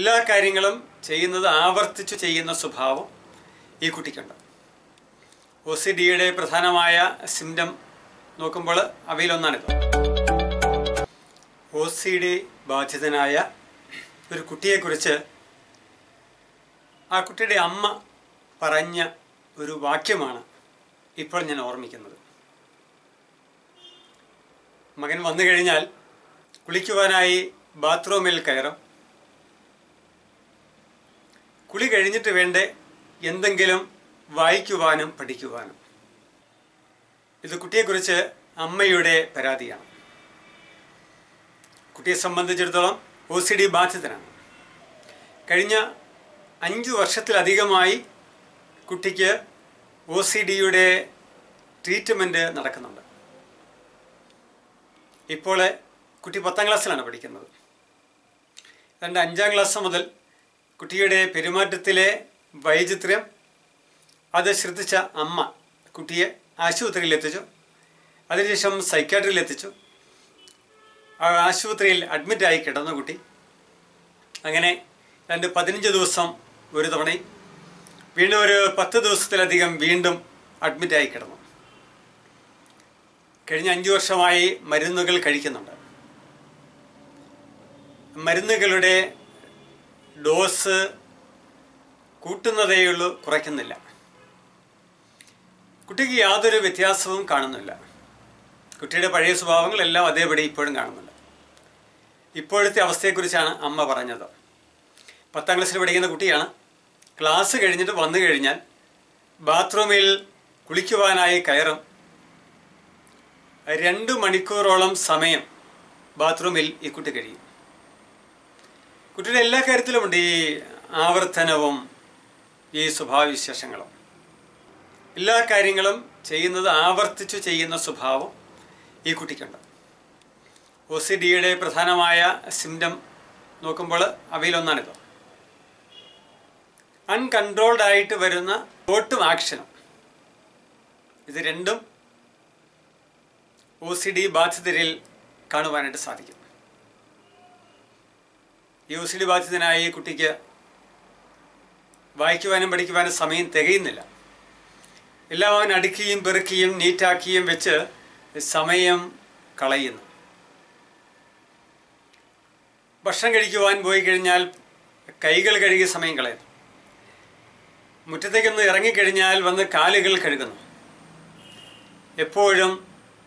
എല്ലാ കാര്യങ്ങളും ചെയ്യുന്നത് ആവർത്തിച്ചു ചെയ്യുന്ന സ്വഭാവം ഈ കുട്ടിക്കുണ്ട് ഒ സി ഡിയുടെ പ്രധാനമായ സിംറ്റം നോക്കുമ്പോൾ അവയിലൊന്നാണിത് ഒ സി ഡി ബാധിതനായ ഒരു കുട്ടിയെക്കുറിച്ച് ആ കുട്ടിയുടെ അമ്മ പറഞ്ഞ ഒരു വാക്യമാണ് ഇപ്പോൾ ഞാൻ ഓർമ്മിക്കുന്നത് മകൻ വന്നു കഴിഞ്ഞാൽ കുളിക്കുവാനായി ബാത്റൂമിൽ കയറും കുളി കഴിഞ്ഞിട്ട് വേണ്ടേ എന്തെങ്കിലും വായിക്കുവാനും പഠിക്കുവാനും ഇത് കുട്ടിയെക്കുറിച്ച് അമ്മയുടെ പരാതിയാണ് കുട്ടിയെ സംബന്ധിച്ചിടത്തോളം ഒ സി ഡി ബാധിതനാണ് കഴിഞ്ഞ അഞ്ച് വർഷത്തിലധികമായി കുട്ടിക്ക് ഒ സി ഡിയുടെ ട്രീറ്റ്മെൻറ്റ് നടക്കുന്നുണ്ട് ഇപ്പോൾ കുട്ടി പത്താം ക്ലാസ്സിലാണ് പഠിക്കുന്നത് രണ്ട് അഞ്ചാം ക്ലാസ് മുതൽ കുട്ടിയുടെ പെരുമാറ്റത്തിലെ വൈചിത്ര്യം അത് ശ്രദ്ധിച്ച അമ്മ കുട്ടിയെ ആശുപത്രിയിൽ എത്തിച്ചു അതിനുശേഷം സൈക്കാട്രിയിൽ എത്തിച്ചു ആ ആശുപത്രിയിൽ അഡ്മിറ്റായി കിടന്ന കുട്ടി അങ്ങനെ രണ്ട് പതിനഞ്ച് ദിവസം ഒരു തവണയും വീണ്ടും ഒരു പത്ത് ദിവസത്തിലധികം വീണ്ടും അഡ്മിറ്റായി കിടന്നു കഴിഞ്ഞ അഞ്ച് വർഷമായി മരുന്നുകൾ കഴിക്കുന്നുണ്ട് മരുന്നുകളുടെ ഡോസ് കൂട്ടുന്നതേയുള്ളൂ കുറയ്ക്കുന്നില്ല കുട്ടിക്ക് യാതൊരു വ്യത്യാസവും കാണുന്നില്ല കുട്ടിയുടെ പഴയ സ്വഭാവങ്ങളെല്ലാം അതേപടി ഇപ്പോഴും കാണുന്നുണ്ട് ഇപ്പോഴത്തെ അവസ്ഥയെക്കുറിച്ചാണ് അമ്മ പറഞ്ഞത് പത്താം ക്ലാസ്സിൽ പഠിക്കുന്ന കുട്ടിയാണ് ക്ലാസ് കഴിഞ്ഞിട്ട് വന്നു കഴിഞ്ഞാൽ ബാത്റൂമിൽ കുളിക്കുവാനായി കയറും രണ്ട് മണിക്കൂറോളം സമയം ബാത്റൂമിൽ ഈ കുട്ടി കഴിയും കുട്ടിയുടെ എല്ലാ കാര്യത്തിലുമുണ്ട് ഈ ആവർത്തനവും ഈ സ്വഭാവവിശേഷങ്ങളും എല്ലാ കാര്യങ്ങളും ചെയ്യുന്നത് ആവർത്തിച്ചു ചെയ്യുന്ന സ്വഭാവം ഈ കുട്ടിക്കുണ്ട് ഒ സി ഡിയുടെ പ്രധാനമായ സിംറ്റം നോക്കുമ്പോൾ അവയിലൊന്നാണിത് അൺകൺട്രോൾഡ് ആയിട്ട് വരുന്ന തോട്ടും ആക്ഷനും ഇത് രണ്ടും ഒ സി ഡി ബാധിതരിൽ കാണുവാനായിട്ട് സാധിക്കും ഈ ഒ സി ഡി ബാധിതനായ ഈ കുട്ടിക്ക് വായിക്കുവാനും പഠിക്കുവാനും സമയം തികയുന്നില്ല എല്ലാം അവൻ അടുക്കുകയും പെറുക്കുകയും നീറ്റാക്കിയും വെച്ച് സമയം കളയുന്നു ഭക്ഷണം കഴിക്കുവാൻ പോയി കഴിഞ്ഞാൽ കൈകൾ കഴുകി സമയം കളയുന്നു മുറ്റത്തേക്കൊന്ന് ഇറങ്ങിക്കഴിഞ്ഞാൽ വന്ന് കാലുകൾ കഴുകുന്നു എപ്പോഴും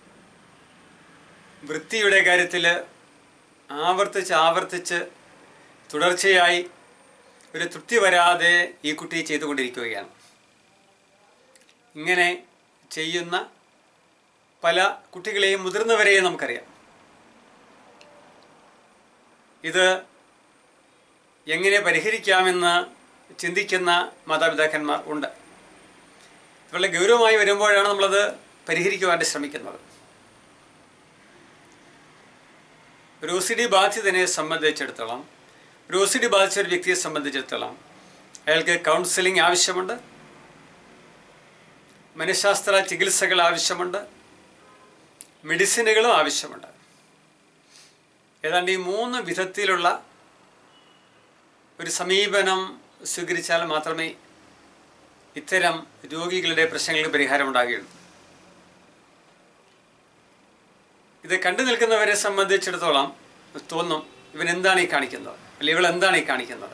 വൃത്തിയുടെ കാര്യത്തിൽ ആവർത്തിച്ച് ആവർത്തിച്ച് തുടർച്ചയായി ഒരു തൃപ്തി വരാതെ ഈ കുട്ടി ചെയ്തുകൊണ്ടിരിക്കുകയാണ് ഇങ്ങനെ ചെയ്യുന്ന പല കുട്ടികളെയും മുതിർന്നവരെയും നമുക്കറിയാം ഇത് എങ്ങനെ പരിഹരിക്കാമെന്ന് ചിന്തിക്കുന്ന മാതാപിതാക്കന്മാർ ഉണ്ട് വളരെ ഗൗരവമായി വരുമ്പോഴാണ് നമ്മളത് പരിഹരിക്കുവാൻ ശ്രമിക്കുന്നത് ഒരു ഒ സി ഡി ബാധിതനെ സംബന്ധിച്ചിടത്തോളം ഒരു ഒ സി ഡി ബാധിച്ച ഒരു വ്യക്തിയെ സംബന്ധിച്ചിടത്തോളം അയാൾക്ക് കൗൺസിലിംഗ് ആവശ്യമുണ്ട് മനഃശാസ്ത്ര ചികിത്സകൾ ആവശ്യമുണ്ട് മെഡിസിനുകളും ആവശ്യമുണ്ട് ഏതാണ്ട് ഈ മൂന്ന് വിധത്തിലുള്ള ഒരു സമീപനം സ്വീകരിച്ചാൽ മാത്രമേ ഇത്തരം രോഗികളുടെ പ്രശ്നങ്ങൾക്ക് പരിഹാരമുണ്ടാകുകയുള്ളൂ ഇത് കണ്ടു നിൽക്കുന്നവരെ സംബന്ധിച്ചിടത്തോളം തോന്നും ഇവൻ എന്താണ് ഈ കാണിക്കുന്നത് അല്ലെങ്കിൽ ഇവൾ എന്താണ് ഈ കാണിക്കുന്നത്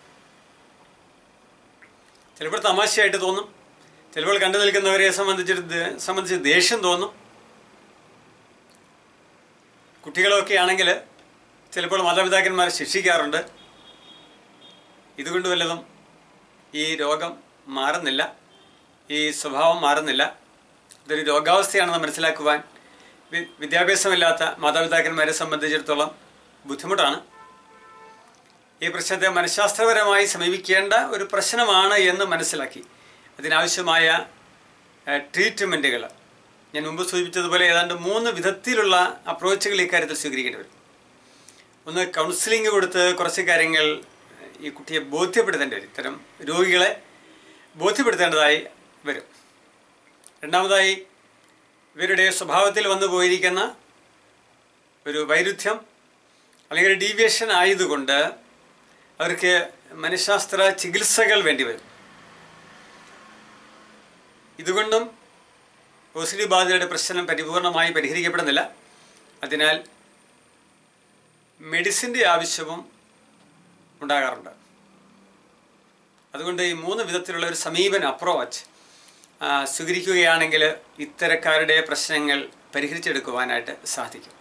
ചിലപ്പോൾ തമാശയായിട്ട് തോന്നും ചിലപ്പോൾ കണ്ടു നിൽക്കുന്നവരെ സംബന്ധിച്ചിട്ട് സംബന്ധിച്ച് ദേഷ്യം തോന്നും കുട്ടികളൊക്കെ ആണെങ്കിൽ ചിലപ്പോൾ മാതാപിതാക്കന്മാർ ശിക്ഷിക്കാറുണ്ട് ഇതുകൊണ്ട് വല്ലതും ഈ രോഗം മാറുന്നില്ല ഈ സ്വഭാവം മാറുന്നില്ല ഇതൊരു രോഗാവസ്ഥയാണെന്ന് മനസ്സിലാക്കുവാൻ വി- വിദ്യാഭ്യാസമില്ലാത്ത മാതാപിതാക്കന്മാരെ സംബന്ധിച്ചിടത്തോളം ബുദ്ധിമുട്ടാണ് ഈ പ്രശ്നത്തെ മനഃശാസ്ത്രപരമായി സമീപിക്കേണ്ട ഒരു പ്രശ്നമാണ് എന്ന് മനസ്സിലാക്കി അതിനാവശ്യമായ ട്രീറ്റ്മെൻറ്റുകൾ ഞാൻ മുമ്പ് സൂചിപ്പിച്ചതുപോലെ ഏതാണ്ട് മൂന്ന് വിധത്തിലുള്ള അപ്രോച്ചുകൾ ഇക്കാര്യത്തിൽ സ്വീകരിക്കേണ്ടി വരും ഒന്ന് കൗൺസിലിംഗ് കൊടുത്ത് കുറച്ച് കാര്യങ്ങൾ ഈ കുട്ടിയെ ബോധ്യപ്പെടുത്തേണ്ടി വരും ഇത്തരം രോഗികളെ ബോധ്യപ്പെടുത്തേണ്ടതായി വരും രണ്ടാമതായി ഇവരുടെ സ്വഭാവത്തിൽ വന്നു പോയിരിക്കുന്ന ഒരു വൈരുദ്ധ്യം അല്ലെങ്കിൽ ഒരു ഡീവിയേഷൻ ആയതുകൊണ്ട് അവർക്ക് മനഃശാസ്ത്ര ചികിത്സകൾ വേണ്ടി വരും ഇതുകൊണ്ടും ഒ സി ഡി ബാധിതരുടെ പ്രശ്നം പരിപൂർണമായി പരിഹരിക്കപ്പെടുന്നില്ല അതിനാൽ മെഡിസിൻ്റെ ആവശ്യവും ഉണ്ടാകാറുണ്ട് അതുകൊണ്ട് ഈ മൂന്ന് വിധത്തിലുള്ള ഒരു സമീപന അപ്രോച്ച് സ്വീകരിക്കുകയാണെങ്കിൽ ഇത്തരക്കാരുടെ പ്രശ്നങ്ങൾ പരിഹരിച്ചെടുക്കുവാനായിട്ട് സാധിക്കും